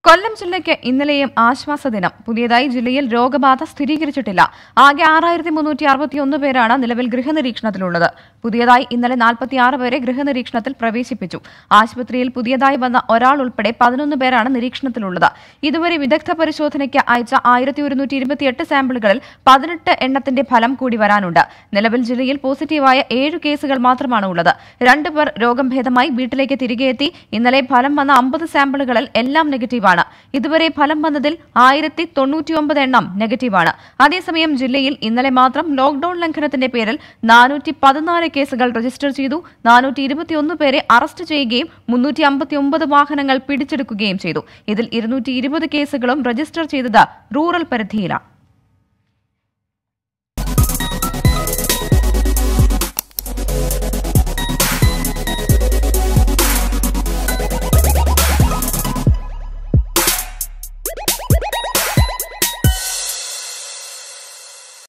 കൊല്ലം ജില്ലയ്ക്ക് ഇന്നലെയും ആശ്വാസ ദിനം പുതിയതായി ജില്ലയിൽ രോഗബാധ സ്ഥിരീകരിച്ചിട്ടില്ല ആകെ ആറായിരത്തി മുന്നൂറ്റി അറുപത്തിയൊന്ന് പേരാണ് നിലവിൽ ഗൃഹനിരീക്ഷണത്തിലുള്ളത് പുതിയതായി ഇന്നലെ നാൽപ്പത്തിയാറ് പേരെ ഗൃഹനിരീക്ഷണത്തിൽ പ്രവേശിപ്പിച്ചു ആശുപത്രിയിൽ പുതിയതായി വന്ന ഒരാൾ ഉൾപ്പെടെ പതിനൊന്ന് പേരാണ് നിരീക്ഷണത്തിലുള്ളത് ഇതുവരെ വിദഗ്ധ പരിശോധനയ്ക്ക് അയച്ച ആയിരത്തി ഒരുന്നൂറ്റി ഇരുപത്തിയെട്ട് സാമ്പിളുകളിൽ പതിനെട്ട് എണ്ണത്തിന്റെ ഫലം കൂടി വരാനുണ്ട് നിലവിൽ ജില്ലയിൽ പോസിറ്റീവായ ഏഴ് കേസുകൾ മാത്രമാണ് ഉള്ളത് രണ്ട് പേർ രോഗം ഭേദമായി വീട്ടിലേക്ക് തിരികെ എത്തി ഇന്നലെ ഫലം വന്ന അമ്പത് സാമ്പിളുകളിൽ എല്ലാം നെഗറ്റീവാണ് ഇതുവരെ ഫലം വന്നതിൽ ആയിരത്തി തൊണ്ണൂറ്റിയൊമ്പത് എണ്ണം നെഗറ്റീവാണ് അതേസമയം ജില്ലയിൽ ഇന്നലെ മാത്രം ലോക്ഡൌൺ ലംഘനത്തിന്റെ പേരിൽ നാനൂറ്റി പതിനാല് കേസുകൾ രജിസ്റ്റർ ചെയ്തു നാനൂറ്റി ഇരുപത്തിയൊന്ന് പേരെ അറസ്റ്റ് ചെയ്യുകയും മുന്നൂറ്റി അമ്പത്തിയൊമ്പത് വാഹനങ്ങൾ പിടിച്ചെടുക്കുകയും ചെയ്തു ഇതിൽ ഇരുന്നൂറ്റി ഇരുപത് കേസുകളും രജിസ്റ്റർ ചെയ്തത് റൂറൽ പരിധിയിലാണ്